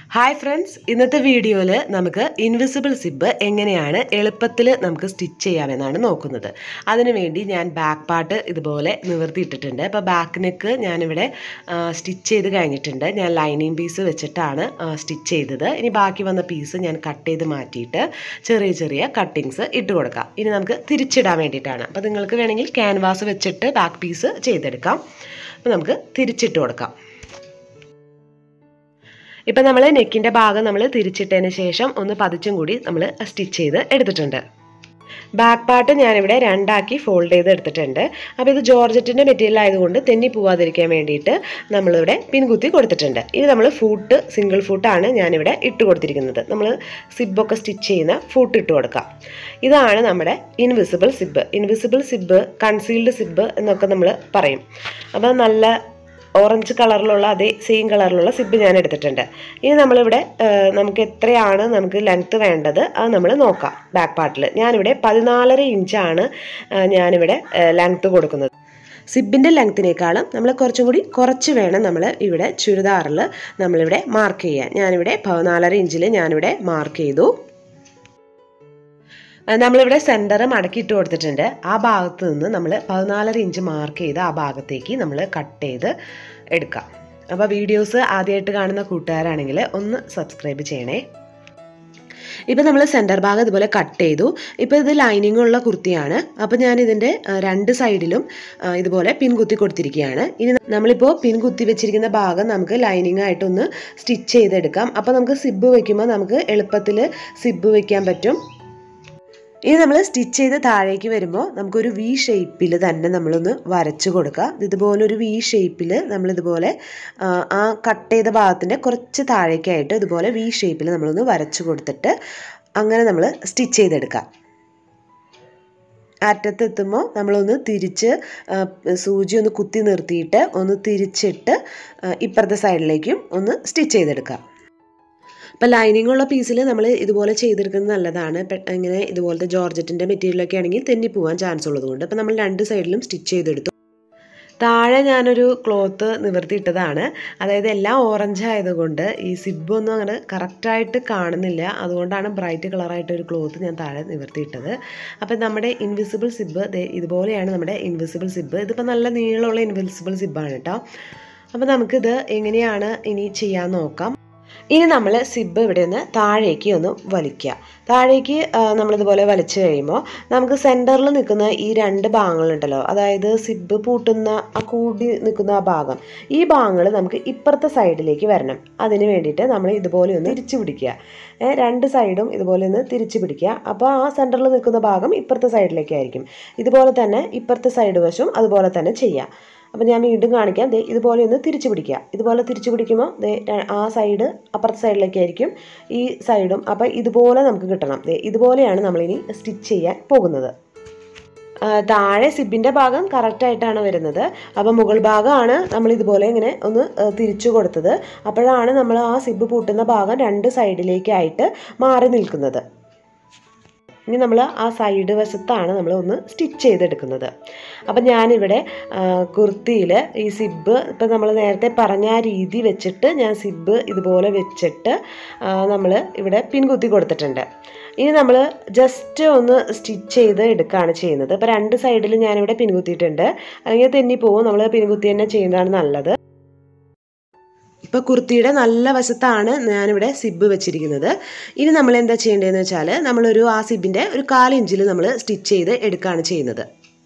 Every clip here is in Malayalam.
ഹായ് ഫ്രണ്ട്സ് ഇന്നത്തെ വീഡിയോയിൽ നമുക്ക് ഇൻവിസിബിൾ സിബ് എങ്ങനെയാണ് എളുപ്പത്തിൽ നമുക്ക് സ്റ്റിച്ച് ചെയ്യാമെന്നാണ് നോക്കുന്നത് അതിനുവേണ്ടി ഞാൻ ബാക്ക് പാർട്ട് ഇതുപോലെ നിവർത്തിയിട്ടിട്ടുണ്ട് അപ്പോൾ ബാക്ക് നെക്ക് ഞാനിവിടെ സ്റ്റിച്ച് ചെയ്ത് കഴിഞ്ഞിട്ടുണ്ട് ഞാൻ ലൈനിങ് പീസ് വെച്ചിട്ടാണ് സ്റ്റിച്ച് ചെയ്തത് ഇനി ബാക്കി വന്ന പീസ് ഞാൻ കട്ട് ചെയ്ത് മാറ്റിയിട്ട് ചെറിയ ചെറിയ കട്ടിങ്സ് ഇട്ട് കൊടുക്കാം ഇനി നമുക്ക് തിരിച്ചിടാൻ വേണ്ടിയിട്ടാണ് അപ്പോൾ നിങ്ങൾക്ക് വേണമെങ്കിൽ ക്യാൻവാസ് വെച്ചിട്ട് ബാക്ക് പീസ് ചെയ്തെടുക്കാം അപ്പോൾ നമുക്ക് തിരിച്ചിട്ട് കൊടുക്കാം ഇപ്പം നമ്മൾ നെക്കിൻ്റെ ഭാഗം നമ്മൾ തിരിച്ചിട്ടതിന് ശേഷം ഒന്ന് പതിച്ചും കൂടി നമ്മൾ സ്റ്റിച്ച് ചെയ്ത് എടുത്തിട്ടുണ്ട് ബാക്ക് പാർട്ട് ഞാനിവിടെ രണ്ടാക്കി ഫോൾഡ് ചെയ്ത് എടുത്തിട്ടുണ്ട് അപ്പോൾ ഇത് ജോർജറ്റിൻ്റെ മെറ്റീരിയൽ ആയതുകൊണ്ട് തെന്നി പോവാതിരിക്കാൻ വേണ്ടിയിട്ട് നമ്മളിവിടെ പിൻകുത്തി കൊടുത്തിട്ടുണ്ട് ഇനി നമ്മൾ ഫൂട്ട് സിംഗിൾ ഫൂട്ടാണ് ഞാനിവിടെ ഇട്ട് കൊടുത്തിരിക്കുന്നത് നമ്മൾ സിബൊക്കെ സ്റ്റിച്ച് ചെയ്യുന്ന ഫൂട്ട് ഇട്ട് കൊടുക്കാം ഇതാണ് നമ്മുടെ invisible zip invisible zip concealed zip എന്നൊക്കെ നമ്മൾ പറയും അപ്പോൾ നല്ല ഓറഞ്ച് കളറിലുള്ള അതേ സെയിം കളറിലുള്ള സിബ് ഞാൻ എടുത്തിട്ടുണ്ട് ഇനി നമ്മളിവിടെ നമുക്ക് എത്രയാണ് നമുക്ക് ലെങ്ത്ത് വേണ്ടത് അത് നമ്മൾ നോക്കാം ബാക്ക് പാർട്ടിൽ ഞാനിവിടെ പതിനാലര ഇഞ്ചാണ് ഞാനിവിടെ ലെങ്ത്ത് കൊടുക്കുന്നത് സിബിൻ്റെ ലെങ്ത്തിനേക്കാളും നമ്മൾ കുറച്ചും കൂടി കുറച്ച് വേണം നമ്മൾ ഇവിടെ ചുരിദാറിൽ നമ്മളിവിടെ മാർക്ക് ചെയ്യാൻ ഞാനിവിടെ പതിനാലര ഇഞ്ചിൽ ഞാനിവിടെ മാർക്ക് ചെയ്തു നമ്മളിവിടെ സെൻറ്റർ മടക്കിയിട്ട് കൊടുത്തിട്ടുണ്ട് ആ ഭാഗത്ത് നിന്ന് നമ്മൾ പതിനാലര ഇഞ്ച് മാർക്ക് ചെയ്ത് ആ ഭാഗത്തേക്ക് നമ്മൾ കട്ട് ചെയ്ത് എടുക്കാം അപ്പോൾ വീഡിയോസ് ആദ്യമായിട്ട് കാണുന്ന കൂട്ടുകാരാണെങ്കിൽ ഒന്ന് സബ്സ്ക്രൈബ് ചെയ്യണേ ഇപ്പം നമ്മൾ സെൻറ്റർ ഭാഗം ഇതുപോലെ കട്ട് ചെയ്തു ഇപ്പോൾ ഇത് ലൈനിങ് ഉള്ള കുർത്തിയാണ് അപ്പോൾ ഞാൻ ഇതിൻ്റെ രണ്ട് സൈഡിലും ഇതുപോലെ പിൻ കുത്തി കൊടുത്തിരിക്കുകയാണ് ഇനി നമ്മളിപ്പോൾ പിൻ കുത്തി വെച്ചിരിക്കുന്ന ഭാഗം നമുക്ക് ലൈനിങ് ആയിട്ടൊന്ന് സ്റ്റിച്ച് ചെയ്തെടുക്കാം അപ്പോൾ നമുക്ക് സിബ് വയ്ക്കുമ്പോൾ നമുക്ക് എളുപ്പത്തിൽ സിബ് വയ്ക്കാൻ പറ്റും ഇനി നമ്മൾ സ്റ്റിച്ച് ചെയ്ത് താഴേക്ക് വരുമ്പോൾ നമുക്കൊരു വി ഷേപ്പിൽ തന്നെ നമ്മളൊന്ന് വരച്ചു കൊടുക്കുക ഇതുപോലൊരു വി ഷേപ്പിൽ നമ്മളിതുപോലെ ആ കട്ട് ചെയ്ത ഭാഗത്തിൻ്റെ കുറച്ച് താഴേക്കായിട്ട് ഇതുപോലെ വി ഷേപ്പിൽ നമ്മളൊന്ന് വരച്ചു കൊടുത്തിട്ട് അങ്ങനെ നമ്മൾ സ്റ്റിച്ച് ചെയ്തെടുക്കാം അറ്റത്തെത്തുമ്പോൾ നമ്മളൊന്ന് തിരിച്ച് സൂചി ഒന്ന് കുത്തി നിർത്തിയിട്ട് ഒന്ന് തിരിച്ചിട്ട് ഇപ്പുറത്തെ സൈഡിലേക്കും ഒന്ന് സ്റ്റിച്ച് ചെയ്തെടുക്കാം അപ്പോൾ ലൈനിങ് ഉള്ള പീസിൽ നമ്മൾ ഇതുപോലെ ചെയ്തെടുക്കുന്നത് നല്ലതാണ് ഇങ്ങനെ ഇതുപോലത്തെ ജോർജറ്റിൻ്റെ മെറ്റീരിയലൊക്കെ ആണെങ്കിൽ തെന്നി പോകാൻ ചാൻസ് ഉള്ളതുകൊണ്ട് അപ്പോൾ നമ്മൾ രണ്ട് സൈഡിലും സ്റ്റിച്ച് ചെയ്തെടുത്തു താഴെ ഞാനൊരു ക്ലോത്ത് നിവർത്തിയിട്ടതാണ് അതായത് എല്ലാം ഓറഞ്ച് ആയതുകൊണ്ട് ഈ സിബൊന്നും അങ്ങനെ കറക്റ്റായിട്ട് കാണുന്നില്ല അതുകൊണ്ടാണ് ബ്രൈറ്റ് കളറായിട്ട് ഒരു ക്ലോത്ത് ഞാൻ താഴെ നിവർത്തിയിട്ടത് അപ്പം നമ്മുടെ ഇൻവിസിബിൾ സിബ് ഇതുപോലെയാണ് നമ്മുടെ ഇൻവിസിബിൾ സിബ് ഇതിപ്പോൾ നല്ല നീളമുള്ള ഇൻവിസിബിൾ സിബാണ് കേട്ടോ അപ്പോൾ നമുക്കിത് എങ്ങനെയാണ് ഇനി ചെയ്യാൻ നോക്കാം ഇനി നമ്മൾ സിബ് ഇവിടെ നിന്ന് താഴേക്ക് ഒന്ന് വലിക്കുക താഴേക്ക് നമ്മളിതുപോലെ വലിച്ചു കഴിയുമ്പോൾ നമുക്ക് സെൻറ്ററിൽ നിൽക്കുന്ന ഈ രണ്ട് ഭാഗങ്ങളുണ്ടല്ലോ അതായത് സിബ് പൂട്ടുന്ന ആ കൂടി നിൽക്കുന്ന ആ ഭാഗം ഈ ഭാഗങ്ങൾ നമുക്ക് ഇപ്പുറത്തെ സൈഡിലേക്ക് വരണം അതിന് വേണ്ടിയിട്ട് നമ്മൾ ഇതുപോലെ ഒന്ന് തിരിച്ചു പിടിക്കുക രണ്ട് സൈഡും ഇതുപോലെ ഒന്ന് തിരിച്ചു പിടിക്കുക അപ്പോൾ ആ സെൻറ്ററിൽ നിൽക്കുന്ന ഭാഗം ഇപ്പുറത്തെ സൈഡിലേക്കായിരിക്കും ഇതുപോലെ തന്നെ ഇപ്പുറത്തെ സൈഡ് വശം അതുപോലെ തന്നെ ചെയ്യാം അപ്പോൾ ഞാൻ വീണ്ടും കാണിക്കാം ദേ ഇതുപോലെ ഒന്ന് തിരിച്ചു പിടിക്കുക ഇതുപോലെ തിരിച്ചു പിടിക്കുമ്പോൾ ദേ ആ സൈഡ് അപ്പുറത്തെ സൈഡിലേക്കായിരിക്കും ഈ സൈഡും അപ്പോൾ ഇതുപോലെ നമുക്ക് കിട്ടണം ദേ ഇതുപോലെയാണ് നമ്മളിനി സ്റ്റിച്ച് ചെയ്യാൻ പോകുന്നത് താഴെ സിബിൻ്റെ ഭാഗം കറക്റ്റായിട്ടാണ് വരുന്നത് അപ്പോൾ മുകൾ ഭാഗമാണ് നമ്മൾ ഇതുപോലെ ഇങ്ങനെ ഒന്ന് തിരിച്ചു കൊടുത്തത് അപ്പോഴാണ് നമ്മൾ ആ സിബ് പൂട്ടുന്ന ഭാഗം രണ്ട് സൈഡിലേക്കായിട്ട് മാറി നിൽക്കുന്നത് ഇനി നമ്മൾ ആ സൈഡ് വശത്താണ് നമ്മൾ ഒന്ന് സ്റ്റിച്ച് ചെയ്തെടുക്കുന്നത് അപ്പം ഞാനിവിടെ കുർത്തിയിൽ ഈ സിബ് ഇപ്പം നമ്മൾ നേരത്തെ പറഞ്ഞ ആ രീതി വെച്ചിട്ട് ഞാൻ സിബ് ഇതുപോലെ വെച്ചിട്ട് നമ്മൾ ഇവിടെ പിൻകുത്തി കൊടുത്തിട്ടുണ്ട് ഇനി നമ്മൾ ജസ്റ്റ് ഒന്ന് സ്റ്റിച്ച് ചെയ്ത് എടുക്കുകയാണ് ചെയ്യുന്നത് ഇപ്പോൾ രണ്ട് സൈഡിലും ഞാനിവിടെ പിൻകുത്തിയിട്ടുണ്ട് അല്ലെങ്കിൽ തെന്നി പോകും നമ്മൾ പിൻകുത്തി തന്നെ ചെയ്യുന്നതാണ് നല്ലത് ഇപ്പോൾ കുർത്തിയുടെ നല്ല വശത്താണ് ഞാനിവിടെ സിബ് വെച്ചിരിക്കുന്നത് ഇനി നമ്മൾ എന്താ ചെയ്യേണ്ടതെന്ന് വെച്ചാൽ നമ്മളൊരു ആ സിബിൻ്റെ ഒരു കാലിഞ്ചിൽ നമ്മൾ സ്റ്റിച്ച് ചെയ്ത് എടുക്കുകയാണ് ചെയ്യുന്നത്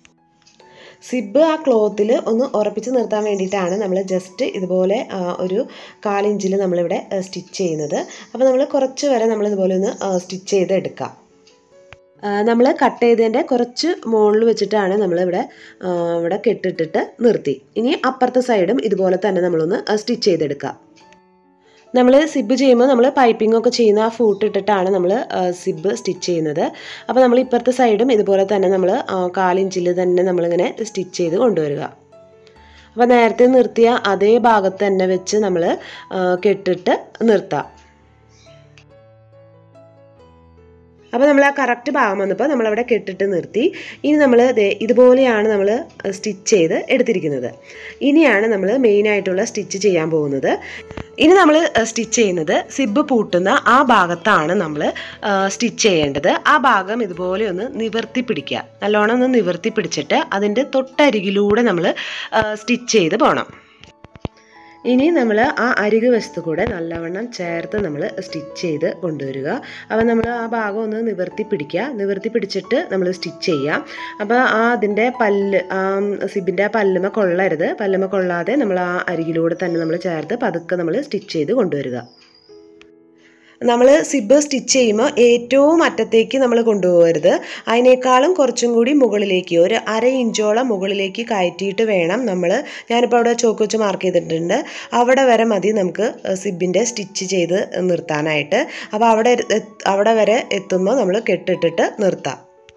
സിബ് ആ ക്ലോത്തിൽ ഒന്ന് ഉറപ്പിച്ച് നിർത്താൻ വേണ്ടിയിട്ടാണ് നമ്മൾ ജസ്റ്റ് ഇതുപോലെ ഒരു കാലിഞ്ചിൽ നമ്മളിവിടെ സ്റ്റിച്ച് ചെയ്യുന്നത് അപ്പോൾ നമ്മൾ കുറച്ച് വരെ നമ്മൾ ഇതുപോലെ ഒന്ന് സ്റ്റിച്ച് ചെയ്ത് എടുക്കാം നമ്മൾ കട്ട് ചെയ്തതിൻ്റെ കുറച്ച് മുകളിൽ വെച്ചിട്ടാണ് നമ്മളിവിടെ ഇവിടെ കെട്ടിട്ടിട്ട് നിർത്തി ഇനി അപ്പുറത്തെ സൈഡും ഇതുപോലെ തന്നെ നമ്മളൊന്ന് സ്റ്റിച്ച് ചെയ്തെടുക്കുക നമ്മൾ സിബ് ചെയ്യുമ്പോൾ നമ്മൾ പൈപ്പിംഗ് ഒക്കെ ചെയ്യുന്ന ആ ഫൂട്ട് ഇട്ടിട്ടാണ് നമ്മൾ സിബ് സ്റ്റിച്ച് ചെയ്യുന്നത് അപ്പോൾ നമ്മൾ ഇപ്പുറത്തെ സൈഡും ഇതുപോലെ തന്നെ നമ്മൾ കാലിഞ്ചിൽ തന്നെ നമ്മളിങ്ങനെ സ്റ്റിച്ച് ചെയ്ത് കൊണ്ടുവരിക അപ്പോൾ നേരത്തെ നിർത്തിയ അതേ ഭാഗത്ത് തന്നെ വെച്ച് നമ്മൾ കെട്ടിട്ട് നിർത്താം അപ്പോൾ നമ്മൾ ആ കറക്റ്റ് ഭാഗം വന്നപ്പോൾ നമ്മളവിടെ കെട്ടിട്ട് നിർത്തി ഇനി നമ്മൾ ഇതുപോലെയാണ് നമ്മൾ സ്റ്റിച്ച് ചെയ്ത് എടുത്തിരിക്കുന്നത് ഇനിയാണ് നമ്മൾ മെയിനായിട്ടുള്ള സ്റ്റിച്ച് ചെയ്യാൻ പോകുന്നത് ഇനി നമ്മൾ സ്റ്റിച്ച് ചെയ്യുന്നത് സിബ് പൂട്ടുന്ന ആ ഭാഗത്താണ് നമ്മൾ സ്റ്റിച്ച് ചെയ്യേണ്ടത് ആ ഭാഗം ഇതുപോലെ ഒന്ന് നിവർത്തി പിടിക്കുക നല്ലോണം ഒന്ന് നിവർത്തി പിടിച്ചിട്ട് അതിൻ്റെ തൊട്ടരികിലൂടെ നമ്മൾ സ്റ്റിച്ച് ചെയ്ത് പോകണം ഇനി നമ്മൾ ആ അരികു വശത്ത് കൂടെ നല്ലവണ്ണം ചേർത്ത് നമ്മൾ സ്റ്റിച്ച് ചെയ്ത് കൊണ്ടുവരിക അപ്പോൾ നമ്മൾ ആ ഭാഗം ഒന്ന് നിവർത്തി പിടിക്കുക നിവർത്തി പിടിച്ചിട്ട് നമ്മൾ സ്റ്റിച്ച് ചെയ്യുക അപ്പോൾ ആ അതിൻ്റെ പല്ല് ആ സിബിൻ്റെ ആ പല്ലുമ കൊള്ളരുത് പല്ലുമ കൊള്ളാതെ നമ്മൾ ആ അരികിലൂടെ തന്നെ നമ്മൾ ചേർത്ത് പതുക്കെ നമ്മൾ സ്റ്റിച്ച് ചെയ്ത് കൊണ്ടുവരിക നമ്മൾ സിബ് സ്റ്റിച്ച് ചെയ്യുമ്പോൾ ഏറ്റവും അറ്റത്തേക്ക് നമ്മൾ കൊണ്ടുപോകരുത് അതിനേക്കാളും കുറച്ചും കൂടി മുകളിലേക്ക് ഒരു അര ഇഞ്ചോളം മുകളിലേക്ക് കയറ്റിയിട്ട് വേണം നമ്മൾ ഞാനിപ്പോൾ അവിടെ ചോക്ക് വെച്ച് മാർക്ക് ചെയ്തിട്ടുണ്ട് അവിടെ വരെ മതി നമുക്ക് സിബിൻ്റെ സ്റ്റിച്ച് ചെയ്ത് നിർത്താനായിട്ട് അപ്പോൾ അവിടെ അവിടെ വരെ എത്തുമ്പോൾ നമ്മൾ കെട്ടിട്ടിട്ട് നിർത്താം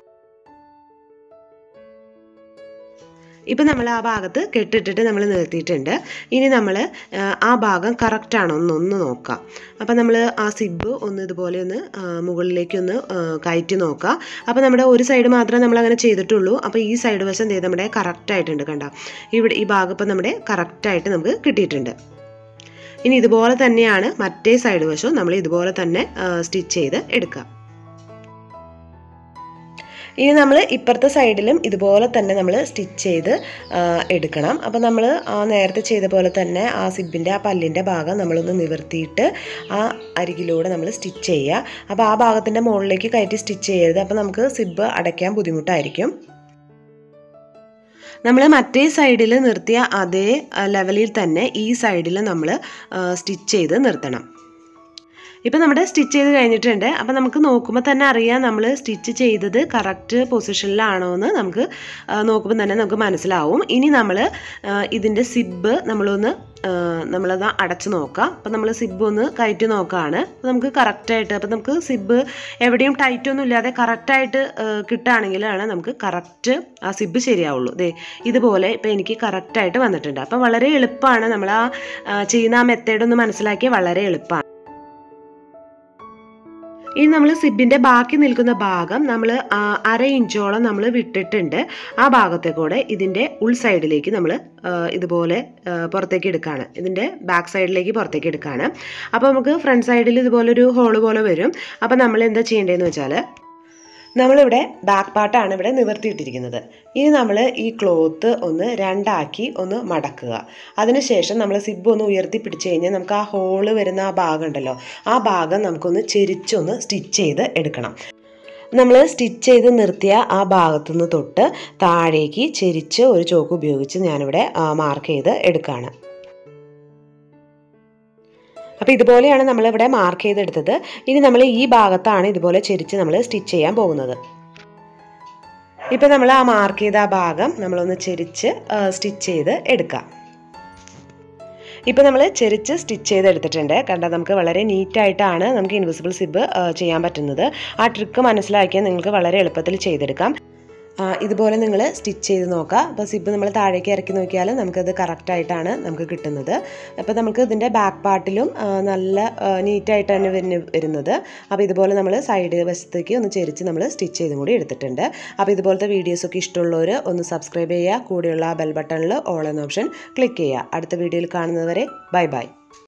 ഇപ്പം നമ്മൾ ആ ഭാഗത്ത് കെട്ടിട്ടിട്ട് നമ്മൾ നിർത്തിയിട്ടുണ്ട് ഇനി നമ്മൾ ആ ഭാഗം കറക്റ്റാണോ എന്നൊന്ന് നോക്കാം അപ്പം നമ്മൾ ആ സിബ് ഒന്ന് ഇതുപോലെ ഒന്ന് മുകളിലേക്ക് ഒന്ന് കയറ്റി നോക്കാം അപ്പോൾ നമ്മുടെ ഒരു സൈഡ് മാത്രമേ നമ്മൾ അങ്ങനെ ചെയ്തിട്ടുള്ളൂ അപ്പോൾ ഈ സൈഡ് വശം ചെയ്ത് നമ്മുടെ കറക്റ്റായിട്ടുണ്ട് കണ്ട ഇവിടെ ഈ ഭാഗം ഇപ്പം നമ്മുടെ കറക്റ്റായിട്ട് നമുക്ക് കിട്ടിയിട്ടുണ്ട് ഇനി ഇതുപോലെ തന്നെയാണ് മറ്റേ സൈഡ് വശവും നമ്മൾ ഇതുപോലെ തന്നെ സ്റ്റിച്ച് ചെയ്ത് എടുക്കുക ഇനി നമ്മൾ ഇപ്പുറത്തെ സൈഡിലും ഇതുപോലെ തന്നെ നമ്മൾ സ്റ്റിച്ച് ചെയ്ത് എടുക്കണം അപ്പോൾ നമ്മൾ ആ നേരത്തെ ചെയ്ത പോലെ തന്നെ ആ സിബിൻ്റെ ആ പല്ലിൻ്റെ ഭാഗം നമ്മളൊന്ന് നിവർത്തിയിട്ട് ആ അരികിലൂടെ നമ്മൾ സ്റ്റിച്ച് ചെയ്യുക അപ്പോൾ ആ ഭാഗത്തിൻ്റെ മുകളിലേക്ക് കയറ്റി സ്റ്റിച്ച് ചെയ്യരുത് അപ്പോൾ നമുക്ക് സിബ് അടയ്ക്കാൻ ബുദ്ധിമുട്ടായിരിക്കും നമ്മൾ മറ്റേ സൈഡിൽ നിർത്തിയ അതേ ലെവലിൽ തന്നെ ഈ സൈഡിൽ നമ്മൾ സ്റ്റിച്ച് ചെയ്ത് നിർത്തണം ഇപ്പം നമ്മുടെ സ്റ്റിച്ച് ചെയ്ത് കഴിഞ്ഞിട്ടുണ്ട് അപ്പം നമുക്ക് നോക്കുമ്പോൾ തന്നെ അറിയാം നമ്മൾ സ്റ്റിച്ച് ചെയ്തത് കറക്റ്റ് പൊസിഷനിലാണോ എന്ന് നമുക്ക് നോക്കുമ്പോൾ തന്നെ നമുക്ക് മനസ്സിലാവും ഇനി നമ്മൾ ഇതിൻ്റെ സിബ് നമ്മളൊന്ന് നമ്മളത് അടച്ച് നോക്കാം അപ്പം നമ്മൾ സിബ് ഒന്ന് കയറ്റി നോക്കുകയാണ് അപ്പം നമുക്ക് കറക്റ്റായിട്ട് അപ്പം നമുക്ക് സിബ് എവിടെയും ടൈറ്റ് ഒന്നും ഇല്ലാതെ കറക്റ്റായിട്ട് കിട്ടുകയാണെങ്കിലാണ് നമുക്ക് കറക്റ്റ് ആ സിബ് ശരിയാവുള്ളൂ ദേ ഇതുപോലെ ഇപ്പം എനിക്ക് കറക്റ്റായിട്ട് വന്നിട്ടുണ്ട് അപ്പം വളരെ എളുപ്പമാണ് നമ്മൾ ആ ചെയ്യുന്ന ആ മെത്തേഡ് ഒന്ന് മനസ്സിലാക്കിയാൽ വളരെ എളുപ്പമാണ് ഇനി നമ്മൾ സിബിൻ്റെ ബാക്കി നിൽക്കുന്ന ഭാഗം നമ്മൾ അര ഇഞ്ചോളം നമ്മൾ വിട്ടിട്ടുണ്ട് ആ ഭാഗത്തെ കൂടെ ഇതിൻ്റെ ഉൾ സൈഡിലേക്ക് നമ്മൾ ഇതുപോലെ പുറത്തേക്ക് എടുക്കുകയാണ് ഇതിൻ്റെ ബാക്ക് സൈഡിലേക്ക് പുറത്തേക്ക് എടുക്കുകയാണ് അപ്പോൾ നമുക്ക് ഫ്രണ്ട് സൈഡിൽ ഇതുപോലൊരു ഹോള് പോലെ വരും അപ്പോൾ നമ്മൾ എന്താ ചെയ്യേണ്ടതെന്ന് വെച്ചാൽ നമ്മളിവിടെ ബാക്ക് പാർട്ടാണ് ഇവിടെ നിവർത്തിയിട്ടിരിക്കുന്നത് ഇനി നമ്മൾ ഈ ക്ലോത്ത് ഒന്ന് രണ്ടാക്കി ഒന്ന് മടക്കുക അതിനുശേഷം നമ്മൾ സിബ് ഒന്ന് ഉയർത്തി പിടിച്ചു കഴിഞ്ഞാൽ നമുക്ക് ആ ഹോള് വരുന്ന ആ ഭാഗം ഉണ്ടല്ലോ ആ ഭാഗം നമുക്കൊന്ന് ചെരിച്ചൊന്ന് സ്റ്റിച്ച് ചെയ്ത് എടുക്കണം നമ്മൾ സ്റ്റിച്ച് ചെയ്ത് നിർത്തിയ ആ ഭാഗത്തുനിന്ന് തൊട്ട് താഴേക്ക് ചെരിച്ച് ഒരു ചോക്ക് ഉപയോഗിച്ച് ഞാനിവിടെ മാർക്ക് ചെയ്ത് എടുക്കുകയാണ് അപ്പോൾ ഇതുപോലെയാണ് നമ്മളിവിടെ മാർക്ക് ചെയ്തെടുത്തത് ഇനി നമ്മൾ ഈ ഭാഗത്താണ് ഇതുപോലെ ചെരിച്ച് നമ്മൾ സ്റ്റിച്ച് ചെയ്യാൻ പോകുന്നത് ഇപ്പം നമ്മൾ ആ മാർക്ക് ചെയ്ത ആ ഭാഗം നമ്മളൊന്ന് ചെരിച്ച് സ്റ്റിച്ച് ചെയ്ത് എടുക്കാം ഇപ്പോൾ നമ്മൾ ചെരിച്ച് സ്റ്റിച്ച് ചെയ്തെടുത്തിട്ടുണ്ട് കണ്ടാൽ നമുക്ക് വളരെ നീറ്റായിട്ടാണ് നമുക്ക് ഇൻവിസിബിൾ സിബ് ചെയ്യാൻ പറ്റുന്നത് ആ ട്രിക്ക് മനസ്സിലാക്കിയാൽ നിങ്ങൾക്ക് വളരെ എളുപ്പത്തിൽ ചെയ്തെടുക്കാം ഇതുപോലെ നിങ്ങൾ സ്റ്റിച്ച് ചെയ്ത് നോക്കുക അപ്പോൾ സിബ് നമ്മൾ താഴേക്ക് ഇറക്കി നോക്കിയാൽ നമുക്കത് കറക്റ്റായിട്ടാണ് നമുക്ക് കിട്ടുന്നത് അപ്പോൾ നമുക്ക് ഇതിൻ്റെ ബാക്ക് പാർട്ടിലും നല്ല നീറ്റായിട്ട് തന്നെ വരുന്ന വരുന്നത് അപ്പോൾ ഇതുപോലെ നമ്മൾ സൈഡ് വശത്തേക്ക് ഒന്ന് ചെരിച്ച് നമ്മൾ സ്റ്റിച്ച് ചെയ്തും കൂടി എടുത്തിട്ടുണ്ട് അപ്പോൾ ഇതുപോലത്തെ വീഡിയോസൊക്കെ ഇഷ്ടമുള്ളവർ ഒന്ന് സബ്സ്ക്രൈബ് ചെയ്യുക കൂടെയുള്ള ആ ബെൽ ബട്ടണിൽ ഓൾ എന്ന ഓപ്ഷൻ ക്ലിക്ക് ചെയ്യുക അടുത്ത വീഡിയോയിൽ കാണുന്നവരെ ബൈ ബൈ